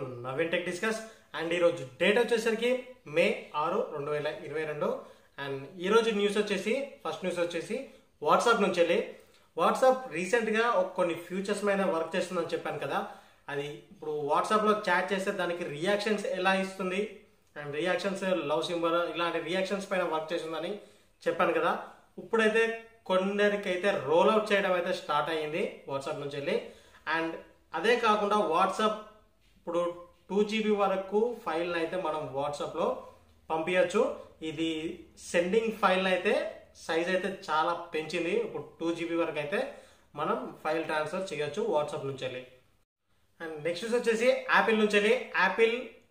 Naveen tech discuss and ఈరోజు date వచ్చేసరికి May ఆరు రెండు వేల ఇరవై రెండు అండ్ ఈరోజు న్యూస్ వచ్చేసి ఫస్ట్ న్యూస్ వచ్చేసి వాట్సాప్ నుంచి వెళ్ళి వాట్సాప్ రీసెంట్గా ఒక కొన్ని ఫ్యూచర్స్ మీద వర్క్ చేస్తుందని చెప్పాను కదా అది ఇప్పుడు వాట్సాప్లో చాట్ చేస్తే దానికి రియాక్షన్స్ ఎలా ఇస్తుంది అండ్ రియాక్షన్స్ లవ్ సింబల్ ఇలాంటి రియాక్షన్స్ పైన వర్క్ చేస్తుందని చెప్పాను కదా ఇప్పుడైతే కొందరికైతే రోల్ అవుట్ చేయడం అయితే స్టార్ట్ అయ్యింది వాట్సాప్ నుంచి వెళ్ళి అండ్ అదే కాకుండా వాట్సాప్ ఇప్పుడు టూ జీబీ వరకు ఫైల్ అయితే మనం వాట్సాప్లో పంపించచ్చు ఇది సెండింగ్ ఫైల్ అయితే సైజ్ అయితే చాలా పెంచింది ఇప్పుడు టూ జీబీ వరకు అయితే మనం ఫైల్ ట్రాన్స్ఫర్ చేయొచ్చు వాట్సాప్ నుంచి వెళ్ళి అండ్ నెక్స్ట్ వచ్చేసి యాపిల్ నుంచి వెళ్ళి యాపిల్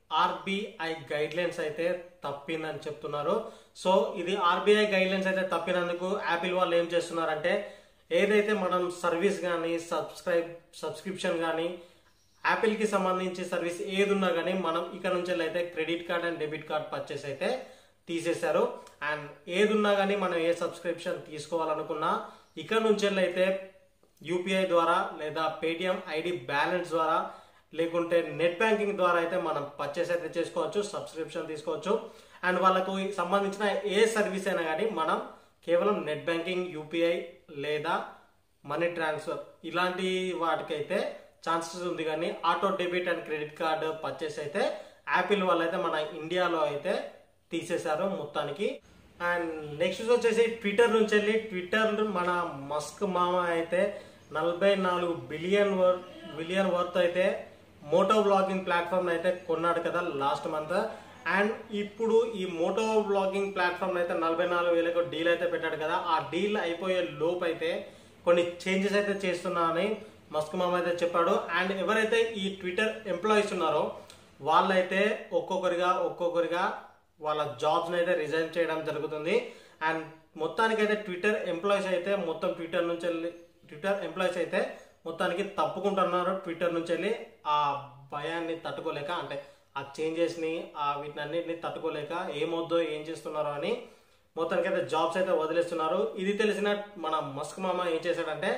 ఆర్బీఐ గైడ్ లైన్స్ అయితే తప్పిందని చెప్తున్నారు సో ఇది ఆర్బీఐ గైడ్ లైన్స్ అయితే తప్పినందుకు యాపిల్ వాళ్ళు ఏం చేస్తున్నారంటే ఏదైతే మనం సర్వీస్ కానీ సబ్స్క్రైబ్ సబ్స్క్రిప్షన్ కానీ యాపిల్కి సంబంధించి సర్వీస్ ఏది ఉన్నా కానీ మనం ఇక్కడ నుంచి అయితే credit card and debit card purchase అయితే తీసేశారు అండ్ ఏది ఉన్నా కానీ మనం ఏ సబ్స్క్రిప్షన్ తీసుకోవాలనుకున్నా ఇక్కడ నుంచి అయితే యూపీఐ ద్వారా లేదా పేటిఎం ఐడి బ్యాలెన్స్ ద్వారా లేకుంటే నెట్ బ్యాంకింగ్ ద్వారా అయితే మనం పర్చేస్ అయితే చేసుకోవచ్చు సబ్స్క్రిప్షన్ తీసుకోవచ్చు అండ్ వాళ్ళకు సంబంధించిన ఏ సర్వీస్ అయినా కానీ మనం కేవలం నెట్ బ్యాంకింగ్ యూపీఐ లేదా మనీ ట్రాన్స్ఫర్ ఇలాంటి వాటికైతే ఛాన్సెస్ ఉంది కానీ auto debit and credit card purchase అయితే యాపిల్ వాళ్ళు అయితే మన ఇండియాలో అయితే తీసేశారు మొత్తానికి అండ్ నెక్స్ట్ వచ్చేసి ట్విట్టర్ నుంచి వెళ్ళి ట్విట్టర్ మన మస్క్ మామ అయితే నలభై నాలుగు బిలియన్ వర్ బిలియన్ వర్త్ అయితే మోటో బ్లాగింగ్ ప్లాట్ఫామ్ అయితే కొన్నాడు కదా లాస్ట్ మంత్ అండ్ ఇప్పుడు ఈ మోటో బ్లాగింగ్ ప్లాట్ఫామ్ అయితే నలభై నాలుగు వేలకు డీల్ అయితే పెట్టాడు కదా ఆ డీల్ అయిపోయే లోపు అయితే కొన్ని చేంజెస్ అయితే చేస్తున్నా అని మస్క్ మామ అయితే చెప్పాడు అండ్ ఎవరైతే ఈ ట్విట్టర్ ఎంప్లాయీస్ ఉన్నారో వాళ్ళైతే ఒక్కొక్కరిగా ఒక్కొక్కరిగా వాళ్ళ జాబ్స్ అయితే రిజైన్ చేయడం జరుగుతుంది అండ్ మొత్తానికైతే ట్విట్టర్ ఎంప్లాయీస్ అయితే మొత్తం ట్విట్టర్ నుంచి వెళ్ళి ట్విట్టర్ ఎంప్లాయీస్ అయితే మొత్తానికి తప్పుకుంటున్నారు ట్విట్టర్ నుంచి వెళ్ళి ఆ భయాన్ని తట్టుకోలేక అంటే ఆ చేంజెస్ని ఆ వీటినన్నిటిని తట్టుకోలేక ఏమొద్దో ఏం చేస్తున్నారో అని మొత్తానికి అయితే జాబ్స్ అయితే వదిలేస్తున్నారు ఇది తెలిసిన మన మస్క్ మామ ఏం చేశాడంటే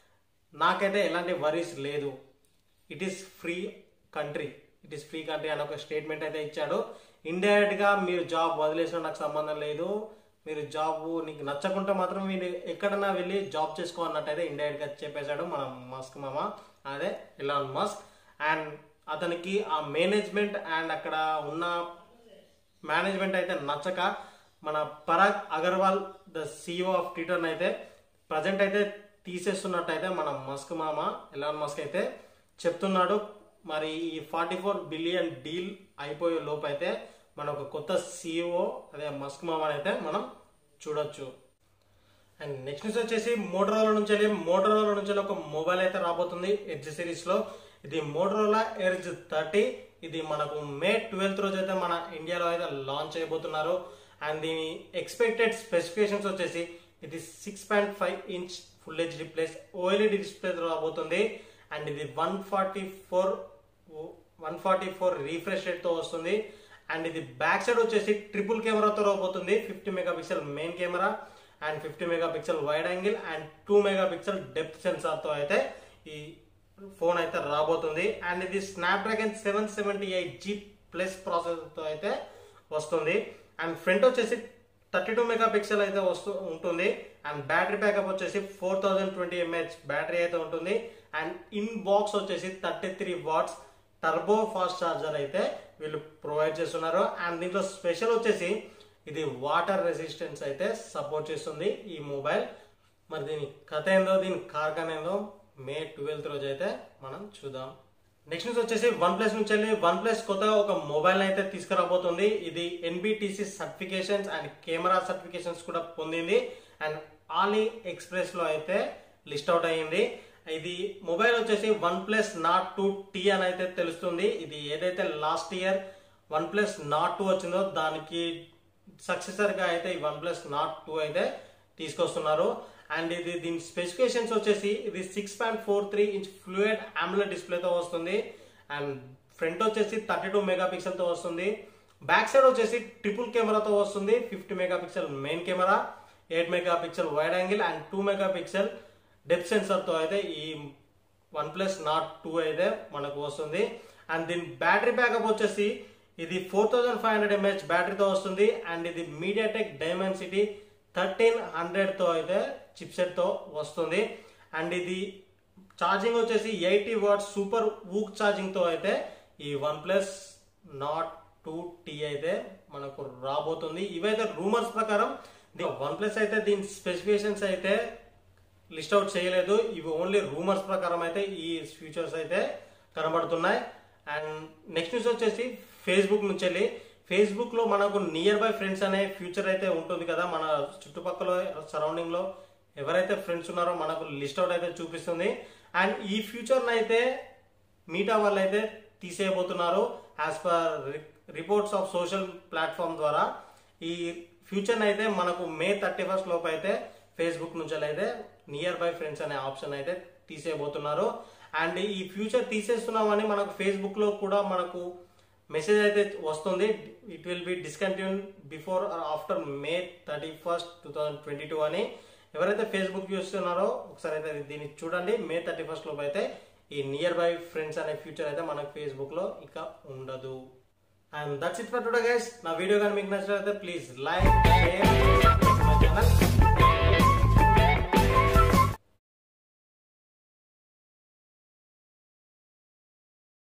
నాకైతే ఎలాంటి వరీస్ లేదు it is free country it is free country అని ఒక స్టేట్మెంట్ అయితే ఇచ్చాడు ఇండైరెక్ట్ గా మీరు జాబ్ వదిలేసిన నాకు సంబంధం లేదు మీరు జాబ్ నీకు నచ్చకుంటే మాత్రం మీరు ఎక్కడన్నా వెళ్ళి జాబ్ చేసుకో అన్నట్టయితే ఇండైరెక్ట్ గా చెప్పేశాడు మన మస్క్ మామ అదే ఇలాన్ మస్క్ అండ్ అతనికి ఆ మేనేజ్మెంట్ అండ్ అక్కడ ఉన్న మేనేజ్మెంట్ అయితే నచ్చక మన Parag Agarwal the CEO of Twitter అయితే ప్రజెంట్ అయితే తీసేస్తున్నట్టయితే మన మస్క్ మామ ఎలాన్ మస్క్ అయితే చెప్తున్నాడు మరి ఈ ఫార్టీ ఫోర్ బిలియన్ డీల్ అయిపోయే లోపు అయితే మన ఒక కొత్త సిఇఓ అదే మస్క్ మామ అయితే మనం చూడొచ్చు అండ్ నెక్స్ట్ న్యూస్ వచ్చేసి మోటరోలా నుంచి వెళ్ళి మోటరోలా నుంచి వెళ్ళి ఒక మొబైల్ అయితే రాబోతుంది ఎడ్జ్ సిరీస్ లో ఇది మోటరోలా ఎడ్జ్ థర్టీ ఇది మనకు మే ట్వెల్త్ రోజు అయితే మన ఇండియాలో అయితే లాంచ్ చేయబోతున్నారు అండ్ దీని ఎక్స్పెక్టెడ్ స్పెసిఫికేషన్స్ వచ్చేసి ఇది six point five inch full HD plus OLED display రాబోతుంది అండ్ ఇది one forty four one forty four refresh rate తో వస్తుంది అండ్ ఇది బ్యాక్ సైడ్ వచ్చేసి ట్రిపుల్ కెమెరాతో రాబోతుంది fifty mega pixel main camera and fifty mega pixel wide angle and two mega pixel depth sensor తో అయితే ఈ ఫోన్ అయితే రాబోతుంది అండ్ ఇది Snapdragon seven seventy eight G plus processor తో అయితే వస్తుంది అండ్ ఫ్రంట్ వచ్చేసి థర్టీ టూ మెగా పిక్సెల్ అయితే వస్తూ ఉంటుంది అండ్ బ్యాటరీ బ్యాకప్ వచ్చేసి four thousand twenty M H battery అయితే ఉంటుంది అండ్ ఇన్ బాక్స్ వచ్చేసి thirty three watts turbo fast charger అయితే వీళ్ళు ప్రొవైడ్ చేస్తున్నారు అండ్ దీంట్లో స్పెషల్ వచ్చేసి ఇది వాటర్ రెసిస్టెన్స్ అయితే సపోర్ట్ చేస్తుంది ఈ మొబైల్ మరి దీని కథ ఏందో దీని కార్ఖాన ఏందో మే ట్వెల్త్ రోజు అయితే మనం చూద్దాం నెక్స్ట్ న్యూస్ వచ్చేసి వన్ ప్లస్ నుంచి వెళ్ళి వన్ ప్లస్ కొత్తగా ఒక మొబైల్ అయితే తీసుకురాబోతుంది ఇది NBTC certifications and camera certifications కూడా పొందింది అండ్ ఆలీ ఎక్స్ప్రెస్ లో అయితే లిస్ట్ అవుట్ అయ్యింది ఇది మొబైల్ వచ్చేసి one plus Nord two T అని అయితే తెలుస్తుంది ఇది ఏదైతే last year one plus Nord two వచ్చిందో దానికి సక్సెసర్ గా అయితే ఈ వన్ ప్లస్ నాట్ టూ అయితే తీసుకొస్తున్నారు అండ్ ఇది దీని స్పెసిఫికేషన్స్ వచ్చేసి ఇది six point four three inch fluid AMOLED డిస్ప్లేతో వస్తుంది అండ్ ఫ్రంట్ వచ్చేసి థర్టీ టూ మెగా తో వస్తుంది బ్యాక్ సైడ్ వచ్చేసి ట్రిపుల్ కెమెరాతో వస్తుంది fifty mega pixel main camera eight mega pixel wide angle and two mega pixel depth సెన్సర్తో అయితే ఈ వన్ ప్లస్ నాట్ టూ అయితే మనకు వస్తుంది అండ్ దీని బ్యాటరీ బ్యాకప్ వచ్చేసి ఇది four thousand five hundred M H బ్యాటరీతో వస్తుంది అండ్ ఇది మీడియాటెక్ డైమెన్సిటీ థర్టీన్ హండ్రెడ్తో అయితే చిప్సెట్తో వస్తుంది అండ్ ఇది ఛార్జింగ్ వచ్చేసి ఎయిటీ వాట్ సూపర్ వూక్ ఛార్జింగ్తో అయితే ఈ one plus Nord two T అయితే మనకు రాబోతుంది ఇవైతే రూమర్స్ ప్రకారం వన్ ప్లస్ అయితే దీని స్పెసిఫికేషన్స్ అయితే లిస్ట్ అవుట్ చేయలేదు ఇవి ఓన్లీ రూమర్స్ ప్రకారం అయితే ఈ ఫ్యూచర్స్ అయితే కనబడుతున్నాయి అండ్ నెక్స్ట్ న్యూస్ వచ్చేసి ఫేస్బుక్ నుంచి వెళ్ళి ఫేస్బుక్ లో మనకు నియర్ బై ఫ్రెండ్స్ అనే ఫ్యూచర్ అయితే ఉంటుంది కదా మన చుట్టుపక్కల సరౌండింగ్ లో ఎవరైతే ఫ్రెండ్స్ ఉన్నారో మనకు లిస్ట్ అవుట్ అయితే చూపిస్తుంది అండ్ ఈ ఫ్యూచర్ అయితే మీటా వాళ్ళు అయితే తీసేయబోతున్నారు as per reports of social platform ద్వారా ఈ ఫ్యూచర్ అయితే మనకు మే థర్టీ ఫస్ట్ లోపు అయితే ఫేస్బుక్ నుంచి అయితే నియర్ బై ఫ్రెండ్స్ అనే ఆప్షన్ అయితే తీసేయబోతున్నారు అండ్ ఈ ఫ్యూచర్ తీసేస్తున్నామని మనకు ఫేస్బుక్ లో కూడా మనకు మెసేజ్ అయితే వస్తుంది it will be discontinue before after May thirty first two thousand twenty two అని ఎవరైతే ఫేస్బుక్ చూస్తున్నారో ఒకసారి అయితే దీన్ని చూడండి మే థర్టీ ఫస్ట్ లోపు అయితే ఈ నియర్ బై ఫ్రెండ్స్ అనే ఫ్యూచర్ అయితే మనకు ఫేస్బుక్ లో ఇక ఉండదు and that's it for today guys నా వీడియో కానీ మీకు నచ్చినట్లయితే ప్లీజ్ లైక్ షేర్ ఛానల్